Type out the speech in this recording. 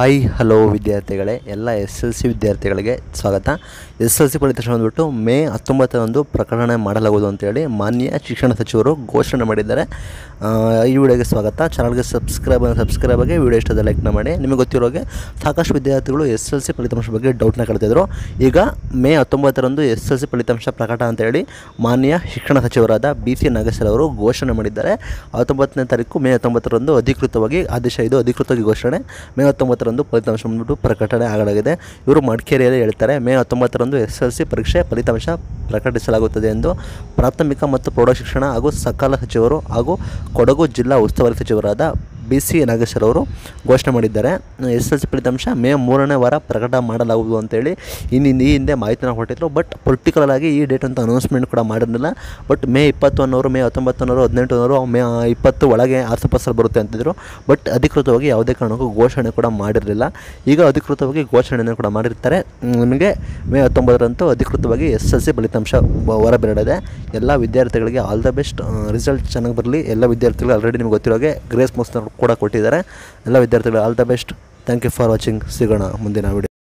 hi hello ವಿದ್ಯಾರ್ಥಿಗಳೇ ಎಲ್ಲ S L C ವಿದ್ಯಾರ್ಥಿಗಳಿಗೆ ಸ್ವಾಗತ ಎಸ್ ಎಲ್ ಸಿ ಫಲಿತಾಂಶ ಬಂದ್ಬಿಟ್ಟು ಮೇ ಹತ್ತೊಂಬತ್ತರಂದು ಪ್ರಕಟಣೆ ಮಾಡಲಾಗುವುದು ಅಂತೇಳಿ ಮಾನ್ಯ ಶಿಕ್ಷಣ ಸಚಿವರು ಘೋಷಣೆ ಮಾಡಿದ್ದಾರೆ ಆ, ಈ ವಿಡಿಯೋಗೆ ಸ್ವಾಗತ ಚಾನಲ್ಗೆ ಸಬ್ಸ್ಕ್ರೈಬ್ ಸಬ್ಸ್ಕ್ರೈಬ್ ಆಗಿ ವಿಡಿಯೋ ಇಷ್ಟದ ಲೈಕ್ನ ಮಾಡಿ ನಿಮಗೆ ಗೊತ್ತಿರೋ ಹಾಗೆ ಸಾಕಷ್ಟು ವಿದ್ಯಾರ್ಥಿಗಳು ಎಸ್ ಎಲ್ ಸಿ ಫಲಿತಾಂಶ ಬಗ್ಗೆ ಡೌಟ್ನ ಕೇಳ್ತಿದ್ರು ಈಗ ಮೇ ಹತ್ತೊಂಬತ್ತರಂದು ಎಸ್ ಎಲ್ ಸಿ ಫಲಿತಾಂಶ ಪ್ರಕಟ ಅಂತೇಳಿ ಮಾನ್ಯ ಶಿಕ್ಷಣ ಸಚಿವರಾದ ಬಿ ಸಿ ನಾಗೇಶ್ವರ ಅವರು ಘೋಷಣೆ ಮಾಡಿದ್ದಾರೆ ಹತ್ತೊಂಬತ್ತನೇ ತಾರೀಕು ಮೇ ಹತ್ತೊಂಬತ್ತರಂದು ಅಧಿಕೃತವಾಗಿ ಆದೇಶ ಇದು ಅಧಿಕೃತವಾಗಿ ಘೋಷಣೆ ಮೇ ಹತ್ತೊಂಬತ್ತರಂದು ಫಲಿತಾಂಶ ಬಂದ್ಬಿಟ್ಟು ಪ್ರಕಟಣೆ ಆಗಲಾಗಿದೆ ಇವರು ಮಡಿಕೇರಿಯಲ್ಲಿ ಹೇಳ್ತಾರೆ ಮೇ ಹತ್ತೊಂಬತ್ತರಂದು ಎಸ್ ಎಲ್ ಸಿ ಪರೀಕ್ಷೆ ಫಲಿತಾಂಶ ಪ್ರಕಟಿಸಲಾಗುತ್ತದೆ ಎಂದು ಪ್ರಾಥಮಿಕ ಮತ್ತು ಪ್ರೌಢಶಿಕ್ಷಣ ಹಾಗೂ ಸಕಾಲ ಸಚಿವರು ಹಾಗೂ ಕೊಡಗು ಜಿಲ್ಲಾ ಉಸ್ತುವಾರಿ ಸಚಿವರಾದ ಬಿ ಸಿ ನಾಗೇಶ್ವರ ಅವರು ಘೋಷಣೆ ಮಾಡಿದ್ದಾರೆ ಎಸ್ ಎಲ್ ಸಿ ಫಲಿತಾಂಶ ಮೇ ಮೂರನೇ ವಾರ ಪ್ರಕಟ ಮಾಡಲಾಗುವುದು ಅಂತೇಳಿ ಇನ್ನಿಂದ ಈ ಹಿಂದೆ ಮಾಹಿತಿನ ಕೊಟ್ಟಿದ್ರು ಬಟ್ ಪರ್ಟಿಕ್ಯುಲರ್ ಆಗಿ ಈ ಡೇಟ್ ಅಂತ ಅನೌನ್ಸ್ಮೆಂಟ್ ಕೂಡ ಮಾಡಿರಲಿಲ್ಲ ಬಟ್ ಮೇ ಇಪ್ಪತ್ತು ಅನ್ನೋರು ಮೇ ಹತ್ತೊಂಬತ್ತು ಅನ್ನೋರು ಹದಿನೆಂಟು ಅನ್ನೋರು ಮೇ ಇಪ್ಪತ್ತು ಒಳಗೆ ಆಸುಪಾಸಲ್ಲಿ ಬರುತ್ತೆ ಅಂತಿದ್ರು ಬಟ್ ಅಧಿಕೃತವಾಗಿ ಯಾವುದೇ ಕಾರಣಕ್ಕೂ ಘೋಷಣೆ ಕೂಡ ಮಾಡಿರಲಿಲ್ಲ ಈಗ ಅಧಿಕೃತವಾಗಿ ಘೋಷಣೆಯನ್ನು ಕೂಡ ಮಾಡಿರ್ತಾರೆ ಹ್ಮ್, ನಿಮಗೆ ಮೇ ಹತ್ತೊಂಬತ್ತರಂದು ಅಧಿಕೃತವಾಗಿ ಎಸ್ ಎಲ್ ಸಿ ಫಲಿತಾಂಶ ಬ- ಹೊರಬೀಳಲಿದೆ ಎಲ್ಲ ವಿದ್ಯಾರ್ಥಿಗಳಿಗೆ ಆಲ್ ದ ಬೆಸ್ಟ್ ರಿಸಲ್ಟ್ ಚೆನ್ನಾಗಿ ಬರಲಿ ಎಲ್ಲ ವಿದ್ಯಾರ್ಥಿಗಳು ಆಲ್ರೆಡಿ ನಿಮ್ಗೆ ಗೊತ್ತಿರೋ ಹಾಗೆ ಗ್ರೇಸ್ ಮಾರ್ಕ್ಸ್ನ ಕೂಡ ಕೊಟ್ಟಿದ್ದಾರೆ ಎಲ್ಲ ವಿದ್ಯಾರ್ಥಿಗಳು all the best thank you for watching ಸಿಗೋಣ ಮುಂದಿನ ವಿಡಿಯೋ